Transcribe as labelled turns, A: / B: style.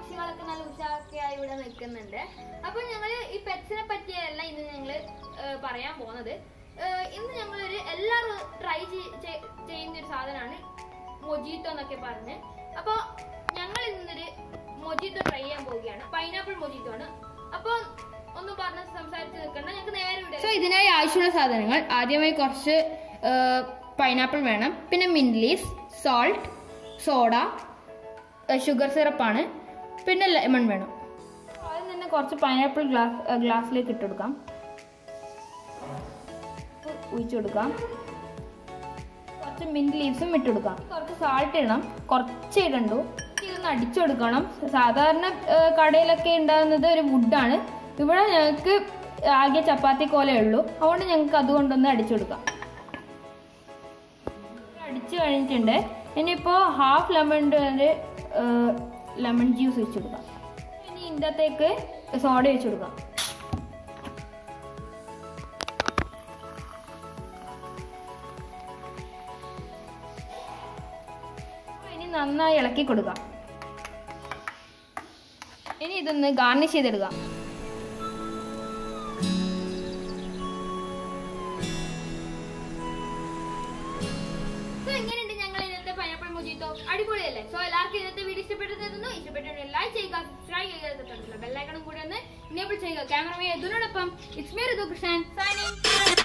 A: പക്ഷികളൊക്കെ നല്ല ഉഷാറൊക്കെയായി ഇവിടെ നിൽക്കുന്നുണ്ട് അപ്പൊ ഞങ്ങള് ഈ പെറ്റ്സിനെ പറ്റിയല്ല ഇന്ന് ഞങ്ങള് ഏഹ്, പറയാൻ പോകുന്നത് ഏഹ്, ഇന്ന് ഞങ്ങളൊരു എല്ലാവരും ട്രൈ ചെയ്യുന്ന ഒരു സാധനമാണ് മൊജീറ്റോ എന്നൊക്കെ പറഞ്ഞ് അപ്പൊ ഞങ്ങൾ ഇന്നൊരു മൊജീറ്റോ ട്രൈ ചെയ്യാൻ പോവുകയാണ് പൈനാപ്പിൾ മൊജീറ്റോ ആണ് അപ്പൊ ഒന്നും പറഞ്ഞ് സംസാരിച്ച് നിൽക്കണ്ട ഞങ്ങൾക്ക് നേരെ ഇവിടെ
B: സോ ഇതിനായി ആവശ്യമുള്ള സാധനങ്ങൾ ആദ്യമായി കുറച്ച് പൈനാപ്പിൾ വേണം പിന്നെ മിൻലീസ് സോൾട്ട് സോഡ ഷുഗർ സിറപ്പാണ് പിന്നെ ലെമൺ വേണം ആദ്യം തന്നെ കുറച്ച് പൈനാപ്പിൾ ഗ്ലാസ് ഗ്ലാസ്സിലേക്ക് ഇട്ട് കൊടുക്കാം ഒഴിച്ചു കൊടുക്കാം കുറച്ച് മിൻറ്റ് ലീവ്സും ഇട്ട് കൊടുക്കാം കുറച്ച് സാൾട്ട് ഇടണം കുറച്ച് ഇടണ്ടു ഇതൊന്ന് അടിച്ചു കൊടുക്കണം സാധാരണ ആ, കടയിലൊക്കെ ഉണ്ടാകുന്നത് ഒരു വുഡാണ് ഇവിടെ ഞങ്ങൾക്ക് ആകെ ചപ്പാത്തി കോലേ ഉള്ളൂ അതുകൊണ്ട് ഞങ്ങൾക്ക് അതുകൊണ്ടൊന്ന് അടിച്ചു കൊടുക്കാം അടിച്ചു കഴിഞ്ഞിട്ടുണ്ട് ഇനിയിപ്പോൾ ഹാഫ് ലെമണിൻ്റെ ഒരു ലെമൺ ജ്യൂസ് വെച്ച് കൊടുക്കാം ഇനി ഇതിൻ്റെ അകത്തേക്ക് സോഡ വെച്ച് കൊടുക്കാം ഇനി നന്നായി ഇളക്കി കൊടുക്കാം ഇനി ഇതൊന്ന് ഗാർണിഷ് ചെയ്തെടുക്കാം
A: സോ എങ്ങനെയുണ്ട് ഞങ്ങൾ ഇന്നത്തെ പൈനാപ്പിൾ മൊജീറ്റോ അടിപൊളിയല്ലേ സോ എല്ലാവർക്കും ഇന്നത്തെ വീഡിയോ ഇഷ്ടപ്പെട്ടതെന്നു ഇഷ്ടപ്പെട്ടിട്ടുണ്ടെങ്കിൽ ലൈക്ക് ചെയ്യുക സബ്സ്ക്രൈബ് ചെയ്യുക തൊട്ടടുത്തുള്ള ബെല്ലൈക്കണും കൂടി ഒന്ന് എനേബിൾ ചെയ്യുക ക്യാമറമാൻ ഇതിനോടൊപ്പം it's me Ritu Krishnan signing